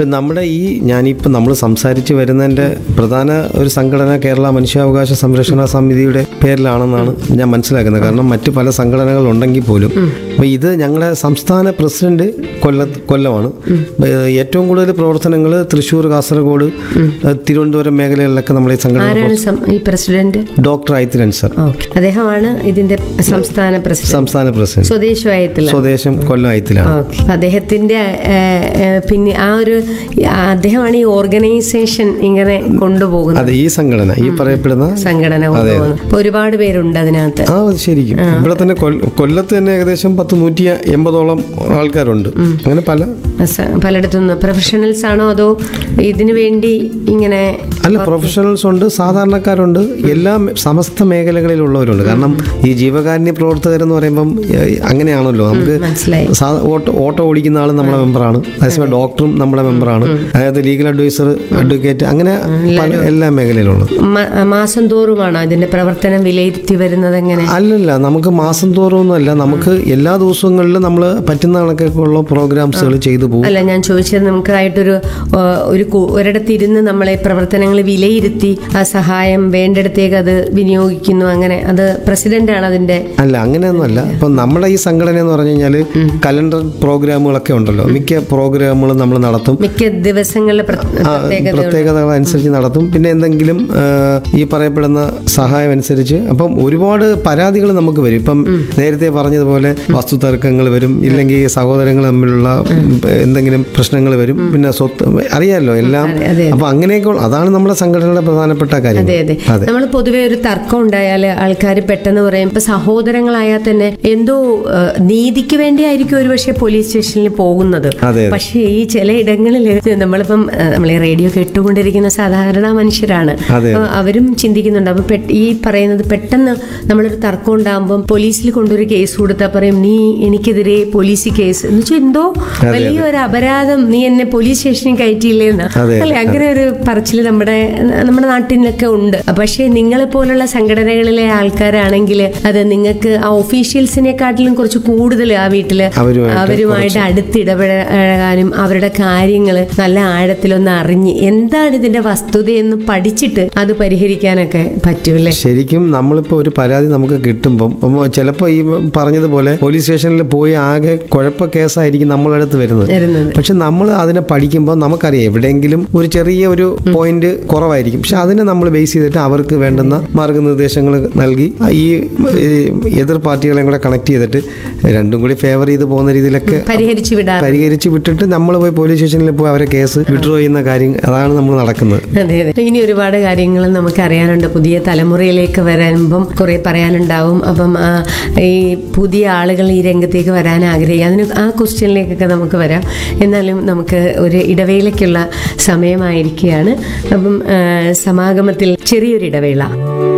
ഇപ്പം നമ്മുടെ ഈ ഞാനിപ്പോൾ നമ്മൾ സംസാരിച്ച് വരുന്നതിൻ്റെ പ്രധാന ഒരു സംഘടന കേരള മനുഷ്യാവകാശ സംരക്ഷണ സമിതിയുടെ പേരിലാണെന്നാണ് ഞാൻ മനസ്സിലാക്കുന്നത് കാരണം മറ്റ് പല സംഘടനകൾ ഉണ്ടെങ്കിൽ പോലും അപ്പോൾ ഇത് ഞങ്ങളുടെ സംസ്ഥാന പ്രസിഡന്റ് കൊല്ല കൊല്ലമാണ് ഏഹ് ഏറ്റവും കൂടുതൽ പ്രവർത്തനങ്ങൾ തൃശ്ശൂർ കാസർഗോഡ് ഏഹ് തിരുവനന്തപുരം മേഖലകളിലൊക്കെ നമ്മൾ ഈ സംഘടന ആരാണ് സം- ഈ പ്രസിഡന്റ് ഡോക്ടർ ഐത്തിരൻ സർ ഓക്കെ അദ്ദേഹമാണ് ഇതിന്റെ സംസ്ഥാന പ്രസിഡന്റ് സംസ്ഥാന പ്രസിഡന്റ് സ്വദേശവായത്തില സ്വദേശം കൊല്ലം ഐത്തിലാണ് ഓക്കെ അദ്ദേഹത്തിന്റെ ഏ, ഏ, പിന്നെ ആ ഒരു ആ, അദ്ദേഹമാണ് ഈ ഓർഗനൈസേഷൻ ഇങ്ങനെ കൊണ്ടുപോകുന്നത് അതെ ഈ സംഘടന ഈ പറയപ്പെടുന്ന സംഘടന കൊണ്ടുപോകുന്നത് അപ്പൊ ഒരുപാട് പേരുണ്ട് അതിനകത്ത് ആ അത് ശരിക്കും ഇവിടെ തന്നെ കൊല്ല- കൊല്ലത്ത് തന്നെ ഏകദേശം പത്ത് നൂറ്റി എൺപതോളം ആൾക്കാരുണ്ട് അങ്ങനെ പല സ- പലയിടത്തുനിന്ന് പ്രൊഫഷണൽസ് ആണോ അതോ ഇതിനു വേണ്ടി ഇങ്ങനെ അല്ല പ്രൊഫഷണൽസ് ഉണ്ട് സാധാരണക്കാരുണ്ട് എല്ലാ മേ- സമസ്ത മേഖലകളിലുള്ളവരുണ്ട് കാരണം ഈ ജീവകാരുണ്യ പ്രവർത്തകരെന്ന് പറയുമ്പം ഏഹ്, അങ്ങനെയാണല്ലോ നമുക്ക് മനസ്സിലായി സാ- ഓട്ടോ ഓട്ടോ ഓടിക്കുന്ന ആളും നമ്മുടെ മെമ്പറാണ് അതേസമയം ഡോക്ടറും നമ്മുടെ മെമ്പറാണ് അതായത് ലീഗൽ അഡ്വൈസർ അഡ്വക്കേറ്റ് അങ്ങനെ പല എല്ലാ മേഖലയിലുള്ളത് മ- മാസം തോറുമാണോ ഇതിന്റെ പ്രവർത്തനം വിലയിരുത്തി വരുന്നത് എങ്ങനെ അല്ലല്ല നമുക്ക് മാസം തോറുമൊന്നുമല്ല നമുക്ക് എല്ലാ ദിവസങ്ങളിലും നമ്മൾ പറ്റുന്ന കണക്കൊക്കെ ഉള്ള പ്രോഗ്രാംസുകൾ ചെയ്തു പോകും അല്ല ഞാൻ ചോദിച്ചത് നമുക്കായിട്ടൊരു ആ, ഒരു കു- ഒരിടത്തിരുന്ന് നമ്മളെ പ്രവർത്തനങ്ങൾ വിലയിരുത്തി ആ സഹായം വേണ്ടിടത്തേക്ക് അത് വിനിയോഗിക്കുന്നു അങ്ങനെ അത് പ്രസിഡന്റാണ് അതിന്റെ അല്ല അങ്ങനെയൊന്നുമല്ല ഇപ്പം നമ്മുടെ ഈ സംഘടന എന്ന് പറഞ്ഞു കഴിഞ്ഞാൽ കലണ്ടർ പ്രോഗ്രാമുകളൊക്കെ ഉണ്ടല്ലോ മിക്ക പ്രോഗ്രാമുകളും നമ്മൾ നടത്തും മിക്ക ദിവസങ്ങളിലെ പ്ര- പ്രത്യേകത പ്രത്യേകതകൾ അനുസരിച്ച് നടത്തും പിന്നെ എന്തെങ്കിലും ആ, ഈ പറയപ്പെടുന്ന സഹായം അനുസരിച്ച് അപ്പം ഒരുപാട് പരാതികൾ നമുക്ക് വരും ഇപ്പം നേരത്തെ പറഞ്ഞതുപോലെ വസ്തു തർക്കങ്ങൾ വരും ഇല്ലെങ്കിൽ സഹോദരങ്ങൾ തമ്മിലുള്ള എന്തെങ്കിലും പ്രശ്നങ്ങൾ വരും പിന്നെ സ്വത്ത് അറിയാമല്ലോ എല്ലാം അതെ, അപ്പൊ അങ്ങനെയൊക്കെ ഉള്ള- അതാണ് നമ്മുടെ സംഘടനയുടെ പ്രധാനപ്പെട്ട കാര്യം അതെ അതെ അതെ നമ്മൾ പൊതുവെ ഒരു തർക്കം ഉണ്ടായാൽ ആൾക്കാർ പെട്ടെന്ന് പറയും ഇപ്പൊ സഹോദരങ്ങളായാൽ തന്നെ എന്തോ ആ, നീതിക്ക് വേണ്ടിയായിരിക്കും ഒരു പക്ഷേ പോലീസ് സ്റ്റേഷനിൽ പോകുന്നത് അതെ. പക്ഷേ ഈ ചില ഇടങ്ങളിൽ നമ്മളിപ്പം ആ, നമ്മൾ ഈ റേഡിയോ കേട്ടുകൊണ്ടിരിക്കുന്ന സാധാരണ മനുഷ്യരാണ് അതെ. അപ്പൊ അവരും ചിന്തിക്കുന്നുണ്ട് അപ്പൊ പെ- ഈ പറയുന്നത് പെട്ടെന്ന് നമ്മളൊരു തർക്കം ഉണ്ടാകുമ്പോൾ പോലീസിൽ കൊണ്ടൊരു കേസ് കൊടുത്താൽ പറയും നീ എനിക്കെതിരെ പോലീസ് കേസ് എന്ന് വെച്ചാൽ എന്തോ വലിയൊരു അപരാധം നീ എന്നെ പോലീസ് സ്റ്റേഷനിൽ കയറ്റിയില്ലേന്ന് അതെ. അല്ലെ അങ്ങനെ ഒരു പറച്ചിൽ നമ്മുടെ നമ്മുടെ നാട്ടിലൊക്കെ ഉണ്ട് പക്ഷേ നിങ്ങളെ പോലുള്ള സംഘടനകളിലെ ആൾക്കാരാണെങ്കിൽ അത് നിങ്ങൾക്ക് ആ ഒഫീഷ്യൽസിനെക്കാട്ടിലും കുറച്ച് കൂടുതൽ ആ വീട്ടില് അവരുമായിട്ട് അവരുമായിട്ട് അടുത്തിടപഴകാനും അവരുടെ കാര്യങ്ങൾ നല്ല ആഴത്തിലൊന്ന് അറിഞ്ഞ് എന്താണ് ഇതിന്റെ വസ്തുതയെന്ന് പഠിച്ചിട്ട് അത് പരിഹരിക്കാനൊക്കെ പറ്റൂല്ലേ ശരിക്കും നമ്മളിപ്പോൾ ഒരു പരാതി നമുക്ക് കിട്ടുമ്പം ചിലപ്പോൾ ഈ പറഞ്ഞതുപോലെ പോലീസ് സ്റ്റേഷനിൽ പോയി ആകെ കുഴപ്പ കേസായിരിക്കും നമ്മളടുത്ത് വരുന്നത് വരുന്നത് പക്ഷെ നമ്മൾ അതിനെ പഠിക്കുമ്പോൾ നമുക്കറിയാം എവിടെയെങ്കിലും ഒരു ചെറിയ ഒരു പോയിന്റ് കുറവായിരിക്കും പക്ഷെ അതിനെ നമ്മൾ ബേസ് ചെയ്തിട്ട് അവർക്ക് വേണ്ടുന്ന മാർഗനിർദ്ദേശങ്ങൾ നൽകി ഈ ഈ എതിർ പാർട്ടികളെയും കൂടെ കണക്ട് ചെയ്തിട്ട് രണ്ടും കൂടി ഫേവർ ചെയ്ത് പോകുന്ന രീതിയിലൊക്കെ പരിഹരിച്ചു വിടാറ് പരിഹരിച്ച് വിട്ടിട്ട് നമ്മൾ പോയി പോലീസ് സ്റ്റേഷനിൽ പോയി അവരെ കേസ് വിഡ്രോ ചെയ്യുന്ന കാര്യം അതാണ് നമ്മൾ നടക്കുന്നത് അതെ അതെ ഇനി ഒരുപാട് കാര്യങ്ങൾ നമുക്ക് അറിയാനുണ്ട് പുതിയ തലമുറയിലേക്ക് വരുമ്പം കുറെ പറയാനുണ്ടാവും അപ്പം ആ, ഈ പുതിയ ആളുകൾ ഈ രംഗത്തേക്ക് വരാൻ ആഗ്രഹിക്കുക അതിന് ആ ക്വസ്റ്റ്യനിലേക്കൊക്കെ നമുക്ക് വരാം എന്നാലും നമുക്ക് ഒരു ഇടവേളയ്ക്കുള്ള സമയമായിരിക്കുകയാണ് അപ്പം ആ, സമാഗമത്തിൽ ചെറിയൊരു ഇടവേള